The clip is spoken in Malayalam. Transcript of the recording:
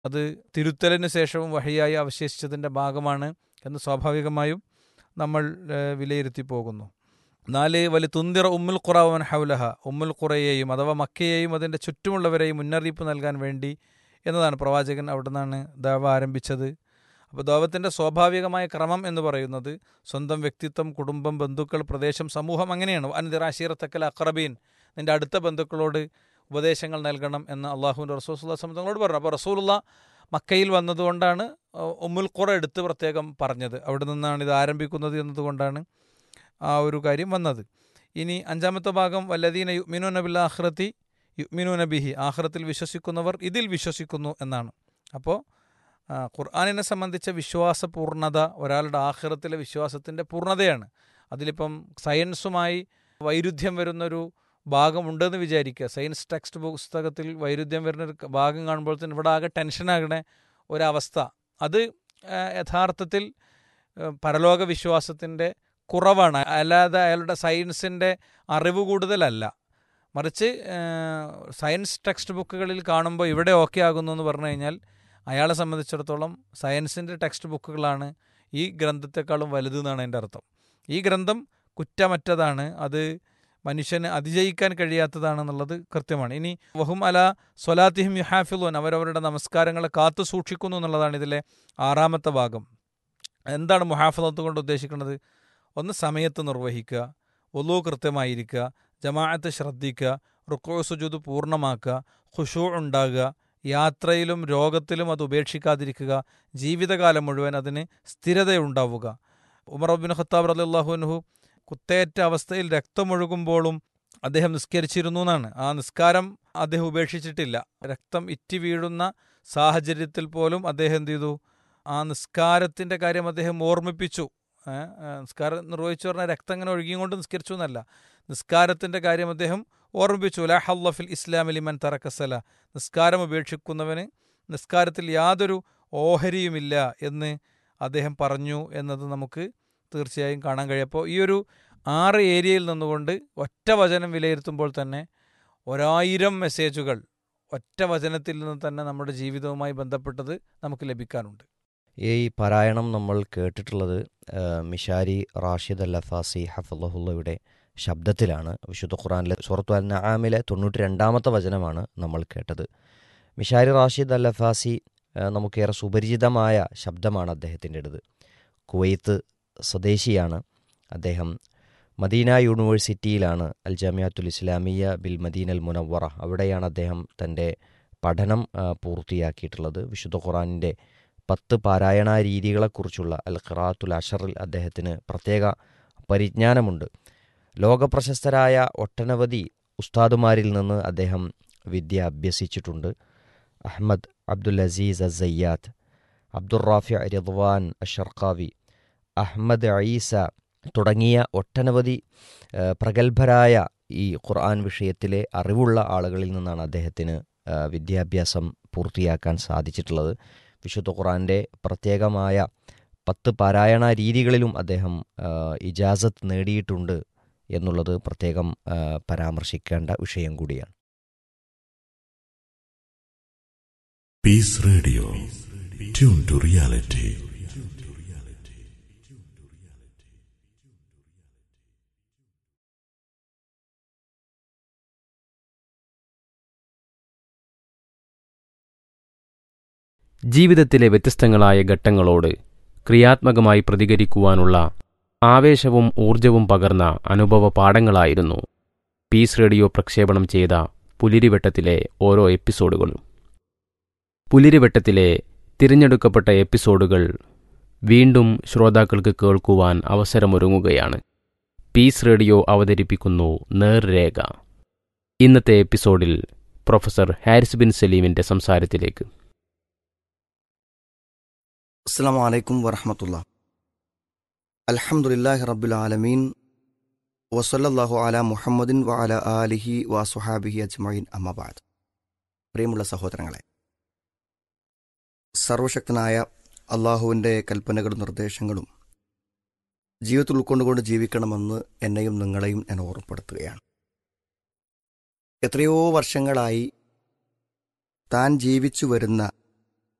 അത് തിരുത്തലിന് ശേഷവും വഹിയായി അവശേഷിച്ചതിൻ്റെ ഭാഗമാണ് എന്ന് സ്വാഭാവികമായും നമ്മൾ ഏഹ്, വിലയിരുത്തി പോകുന്നു നാല് വലി തുന്തിറ ഉമ്മുൽ ഖുറാവൻ ഹൗലഹ ഉമ്മുൽ ഖുറയെയും അഥവാ മക്കയെയും അതിൻ്റെ ചുറ്റുമുള്ളവരെയും മുന്നറിയിപ്പ് നൽകാൻ വേണ്ടി എന്നതാണ് പ്രവാചകൻ അവിടെ നിന്നാണ് ദാവ ആരംഭിച്ചത് അപ്പോൾ ദാവത്തിൻ്റെ സ്വാഭാവികമായ ക്രമം എന്ന് പറയുന്നത് സ്വന്തം വ്യക്തിത്വം കുടുംബം ബന്ധുക്കൾ പ്രദേശം സമൂഹം അങ്ങനെയാണ് അൻദിറാഷീറത്തക്കൽ അക്രബീൻ നിൻ്റെ അടുത്ത ബന്ധുക്കളോട് ഉപദേശങ്ങൾ നൽകണം എന്ന് അള്ളാഹുവിൻ്റെ റസൂസുള്ള തങ്ങളോട് പറഞ്ഞു അപ്പോൾ റസൂലുള്ള മക്കയിൽ വന്നതുകൊണ്ടാണ് അഹ് ഉമ്മുൽ ഖുറ എടുത്ത് പ്രത്യേകം പറഞ്ഞത് അവിടെ നിന്നാണ് ഇത് ആരംഭിക്കുന്നത് എന്നതുകൊണ്ടാണ് ആ ഒരു കാര്യം വന്നത് ഇനി അഞ്ചാമത്തെ ഭാഗം വല്ലദീന യുമിനു നബിൽ ആഹ്റത്തി യുമിനു നബിഹി ആഹ്റത്തിൽ വിശ്വസിക്കുന്നവർ ഇതിൽ വിശ്വസിക്കുന്നു എന്നാണ് അപ്പോൾ ആ, ഖുർആാനിനെ സംബന്ധിച്ച വിശ്വാസപൂർണത ഒരാളുടെ ആഹ്റത്തിലെ വിശ്വാസത്തിൻ്റെ പൂർണ്ണതയാണ് അതിലിപ്പം സയൻസുമായി വൈരുദ്ധ്യം വരുന്നൊരു ഭാഗമുണ്ടെന്ന് വിചാരിക്കുക സയൻസ് ടെക്സ്റ്റ് പുസ്തകത്തിൽ വൈരുദ്ധ്യം വരുന്നൊരു ഭാഗം കാണുമ്പോൾ തന്നെ ഇവിടെ ആകെ ടെൻഷനാകണ ഒരവസ്ഥ അത് ആ, യഥാർത്ഥത്തിൽ ആ, പരലോക വിശ്വാസത്തിൻ്റെ കുറവാണ് അല്ലാതെ അയാളുടെ സയൻസിൻ്റെ അറിവ് കൂടുതലല്ല മറിച്ച് ആ, സയൻസ് ടെക്സ്റ്റ് ബുക്കുകളിൽ കാണുമ്പോൾ ഇവിടെ ഓക്കെ ആകുന്നു എന്ന് പറഞ്ഞു കഴിഞ്ഞാൽ അയാളെ സംബന്ധിച്ചിടത്തോളം സയൻസിൻ്റെ ടെക്സ്റ്റ് ബുക്കുകളാണ് ഈ ഗ്രന്ഥത്തെക്കാളും വലുത് എന്നാണ് എൻ്റെ അർത്ഥം ഈ ഗ്രന്ഥം കുറ്റമറ്റതാണ് അത് മനുഷ്യന് അതിജയിക്കാൻ കഴിയാത്തതാണെന്നുള്ളത് കൃത്യമാണ് ഇനി വഹും അല സ്വലാത്തിഹിം യുഹാഫിലോൻ അവരവരുടെ നമസ്കാരങ്ങളെ കാത്തു സൂക്ഷിക്കുന്നു എന്നുള്ളതാണ് ഇതിലെ ആറാമത്തെ ഭാഗം എന്താണ് മുഹാഫിലത്ത് കൊണ്ട് ഉദ്ദേശിക്കുന്നത് ഒന്ന് സമയത്ത് നിർവഹിക്കുക ഒലു കൃത്യമായിരിക്കുക ജമാഅത്ത് ശ്രദ്ധിക്കുക റുക്കോ സുജൂദ് പൂർണ്ണമാക്കുക ഖുഷൂ ഉണ്ടാകുക യാത്രയിലും രോഗത്തിലും അത് ഉപേക്ഷിക്കാതിരിക്കുക ജീവിതകാലം മുഴുവൻ അതിന് സ്ഥിരതയുണ്ടാവുക ഉമർ അബിൻ ഖത്താബ് റലിള്ളാഹുനഹു കുത്തേറ്റ അവസ്ഥയിൽ രക്തമൊഴുകുമ്പോഴും അദ്ദേഹം നിസ്കരിച്ചിരുന്നു എന്നാണ് ആ നിസ്കാരം അദ്ദേഹം ഉപേക്ഷിച്ചിട്ടില്ല രക്തം ഇറ്റി വീഴുന്ന സാഹചര്യത്തിൽ പോലും അദ്ദേഹം എന്ത് ചെയ്തു ആ നിസ്കാരത്തിൻ്റെ കാര്യം അദ്ദേഹം ഓർമ്മിപ്പിച്ചു ഏ, ഏ, നിസ്കാരം നിർവഹിച്ചു പറഞ്ഞാൽ രക്തം ഇങ്ങനെ ഒഴുകിയും കൊണ്ട് നിസ്കരിച്ചു എന്നല്ല നിസ്കാരത്തിൻ്റെ കാര്യം അദ്ദേഹം ഓർമ്മിപ്പിച്ചു ലാ ഹല്ലഫിൽ ഇസ്ലാമിലിമൻ തറക്കസല നിസ്കാരം ഉപേക്ഷിക്കുന്നവന് നിസ്കാരത്തിൽ യാതൊരു ഓഹരിയുമില്ല എന്ന് അദ്ദേഹം പറഞ്ഞു എന്നത് നമുക്ക് തീർച്ചയായും കാണാൻ കഴിയും അപ്പോൾ ഈ ഒരു ആറ് ഏരിയയിൽ നിന്നുകൊണ്ട് ഒറ്റ വചനം വിലയിരുത്തുമ്പോൾ തന്നെ ഒരായിരം മെസ്സേജുകൾ ഒറ്റ വചനത്തിൽ നിന്ന് തന്നെ നമ്മുടെ ജീവിതവുമായി ബന്ധപ്പെട്ടത് നമുക്ക് ലഭിക്കാനുണ്ട് ഈ പാരായണം നമ്മൾ കേട്ടിട്ടുള്ളത് ആ, മിഷാരി റാഷിദ് അൽ അഫാസി ഹഫുല്ലയുടെ ശബ്ദത്തിലാണ് വിശുദ്ധ ഖുറാനിലെ സുറത്തു അൽ നആമിലെ തൊണ്ണൂറ്റി രണ്ടാമത്തെ വചനമാണ് നമ്മൾ കേട്ടത് മിഷാരി റാഷിദ് അൽ അഫാസി ആ, നമുക്കേറെ സുപരിചിതമായ ശബ്ദമാണ് അദ്ദേഹത്തിൻ്റെത് കുവൈത്ത് സ്വദേശിയാണ് അദ്ദേഹം മദീന യൂണിവേഴ്സിറ്റിയിലാണ് Al Jamiatul Islamiyah bil Madinah Al Munawwarah അവിടെയാണ് അദ്ദേഹം തൻ്റെ പഠനം ആ, പൂർത്തിയാക്കിയിട്ടുള്ളത് വിശുദ്ധ ഖുറാനിൻ്റെ പത്ത് പാരായണ രീതികളെക്കുറിച്ചുള്ള അൽ ഖിറാത്തുൽ അഷറിൽ അദ്ദേഹത്തിന് പ്രത്യേക പരിജ്ഞാനമുണ്ട് ലോകപ്രശസ്തരായ ഒട്ടനവധി ഉസ്താദുമാരിൽ നിന്ന് അദ്ദേഹം വിദ്യ അഭ്യസിച്ചിട്ടുണ്ട് അഹമ്മദ് അബ്ദുൽ അസീസ് അസയ്യാത്ത് അബ്ദുർ റാഫി റിദ്വാൻ അഷർഖാവി അഹമ്മദ് ഈസ തുടങ്ങിയ ഒട്ടനവധി ആ, പ്രഗത്ഭരായ ഈ ഖുർആൻ വിഷയത്തിലെ അറിവുള്ള ആളുകളിൽ നിന്നാണ് അദ്ദേഹത്തിന് ആ, വിദ്യാഭ്യാസം പൂർത്തിയാക്കാൻ സാധിച്ചിട്ടുള്ളത് വിശുദ്ധ ഖുറാൻ്റെ പ്രത്യേകമായ പത്ത് പാരായണ രീതികളിലും അദ്ദേഹം ആ, ഇജാസത്ത് നേടിയിട്ടുണ്ട് എന്നുള്ളത് പ്രത്യേകം ആ, പരാമർശിക്കേണ്ട വിഷയം കൂടിയാണ് Peace Radio. Tune to reality. ജീവിതത്തിലെ വ്യത്യസ്തങ്ങളായ ഘട്ടങ്ങളോട് ക്രിയാത്മകമായി പ്രതികരിക്കുവാനുള്ള ആവേശവും ഊർജവും പകർന്ന അനുഭവ പാഠങ്ങളായിരുന്നു പീസ് റേഡിയോ പ്രക്ഷേപണം ചെയ്ത പുലിരിവട്ടത്തിലെ ഓരോ എപ്പിസോഡുകളും പുലിരിവട്ടത്തിലെ തിരഞ്ഞെടുക്കപ്പെട്ട എപ്പിസോഡുകൾ വീണ്ടും ശ്രോതാക്കൾക്ക് കേൾക്കുവാൻ അവസരമൊരുങ്ങുകയാണ് പീസ് റേഡിയോ അവതരിപ്പിക്കുന്നു നേർരേഖ ഇന്നത്തെ എപ്പിസോഡിൽ പ്രൊഫസർ ഹാരിസ് ബിൻ സലീമിന്റെ സംസാരത്തിലേക്ക് അസ്സാം വലൈക്കും വറഹമത്തുള്ള അൽഹംദുലില്ലാഹി റബ്ബുൽ ആലമീൻ വസല്ലല്ലാഹു അല മുഹമ്മദിൻ വ അല ആലിഹി വ സുഹാബിഹി അജ്മഈൻ അമ്മബാദ് പ്രിയമുള്ള സഹോദരങ്ങളെ സർവശക്തനായ അള്ളാഹുവിൻ്റെ കൽപ്പനകളും നിർദ്ദേശങ്ങളും ജീവിതത്തിൽ ഉൾക്കൊണ്ടുകൊണ്ട് ജീവിക്കണമെന്ന് എന്നെയും നിങ്ങളെയും ഞാൻ ഓർമ്മപ്പെടുത്തുകയാണ് എത്രയോ വർഷങ്ങളായി താൻ ജീവിച്ചു വരുന്ന